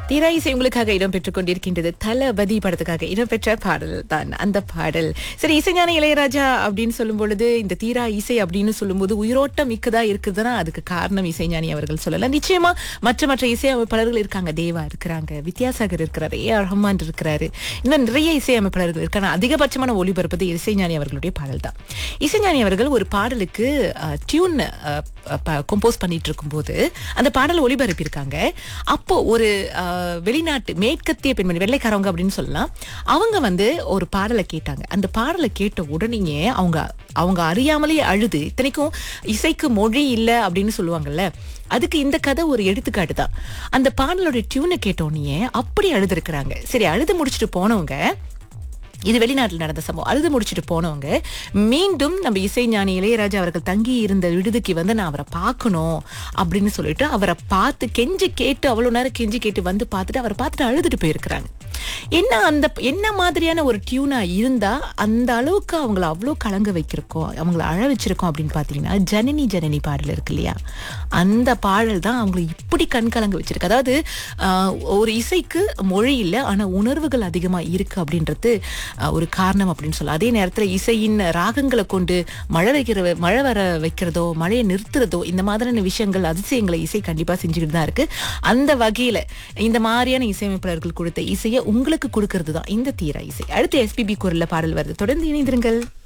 தீரா இசை உங்களுக்காக இடம்பெற்றுக் கொண்டிருக்கின்றது தளபதி படத்துக்காக இடம்பெற்ற பாடல் தான் அந்த பாடல் சரி இசைஞான இளையராஜா அப்படின்னு சொல்லும் பொழுது இந்த தீரா இசை அப்படின்னு சொல்லும்போது உயிரோட்டம் மிக்கதா இருக்குதுன்னா அதுக்கு காரணம் இசைஞானி அவர்கள் சொல்லலாம் நிச்சயமா மற்ற மற்ற இசையமைப்பாளர்கள் இருக்காங்க தேவா இருக்கிறாங்க வித்யாசாகர் இருக்கிறாரு ஏ ஆர் ரஹ்மான் இருக்கிறாரு இன்னும் நிறைய இசையமைப்பாளர்கள் இருக்காங்க அதிகபட்சமான ஒளிபரப்பது இசைஞானி அவர்களுடைய பாடல் தான் இசைஞானி அவர்கள் ஒரு பாடலுக்கு டியூன் கம்போஸ் பண்ணிட்டு இருக்கும்போது அந்த பாடல் ஒளிபரப்பியிருக்காங்க அப்போ ஒரு அஹ், வெளிநாட்டு மேற்கத்திய பெண்மணி வெள்ளைக்காரவங்க அப்படின்னு சொல்லலாம் அவங்க வந்து ஒரு பாடலை கேட்டாங்க அந்த பாடலை கேட்ட உடனேயே அவங்க அவங்க அறியாமலே அழுது இத்தனைக்கும் இசைக்கு மொழி இல்லை அப்படின்னு சொல்லுவாங்கல்ல அதுக்கு இந்த கதை ஒரு எடுத்துக்காட்டு தான் அந்த பாடலோட டியூனை கேட்டோடனே அப்படி அழுதுருக்குறாங்க சரி அழுது முடிச்சுட்டு போனவங்க இது வெளிநாட்டில் நடந்த சம்பவம் அழுது முடிச்சுட்டு போனவங்க மீண்டும் நம்ம இசைஞானி இளையராஜா அவர்கள் தங்கி இருந்த விடுதிக்கு வந்து நான் அவரை பார்க்கணும் அப்படின்னு சொல்லிட்டு அவரை பார்த்து கெஞ்சி கேட்டு அவ்வளவு நேரம் கெஞ்சி கேட்டு வந்து பார்த்துட்டு அவரை பார்த்துட்டு அழுதுட்டு போயிருக்கிறாங்க என்ன அந்த என்ன மாதிரியான ஒரு டியூனா இருந்தா அந்த அளவுக்கு அவங்கள அவ்வளோ கலங்க வைக்கிறோம் அவங்கள அழ வச்சிருக்கோம் அப்படின்னு பார்த்தீங்கன்னா ஜனனி ஜனனி பாடல் இருக்கு இல்லையா அந்த பாடல் தான் அவங்கள இப்படி கண் கலங்க வச்சிருக்கு அதாவது ஆஹ், ஒரு இசைக்கு மொழி இல்லை ஆனா உணர்வுகள் அதிகமா இருக்கு அப்படின்றது ஆஹ், ஒரு காரணம் அப்படின்னு சொல்லலாம் அதே நேரத்துல இசையின் ராகங்களை கொண்டு மழை வைக்கிற மழை வர வைக்கிறதோ மழையை நிறுத்துறதோ இந்த மாதிரியான விஷயங்கள் அதிசயங்களை இசை கண்டிப்பா செஞ்சுக்கிட்டு தான் இருக்கு அந்த வகையில இந்த மாதிரியான இசையமைப்பாளர்கள் கொடுத்த இசையை உங்களுக்கு கொடுக்கறது தான் இந்த தீரா இசை அடுத்து எஸ்பிபி குரல்ல பாடல் வருது தொடர்ந்து இணைந்திருங்கள்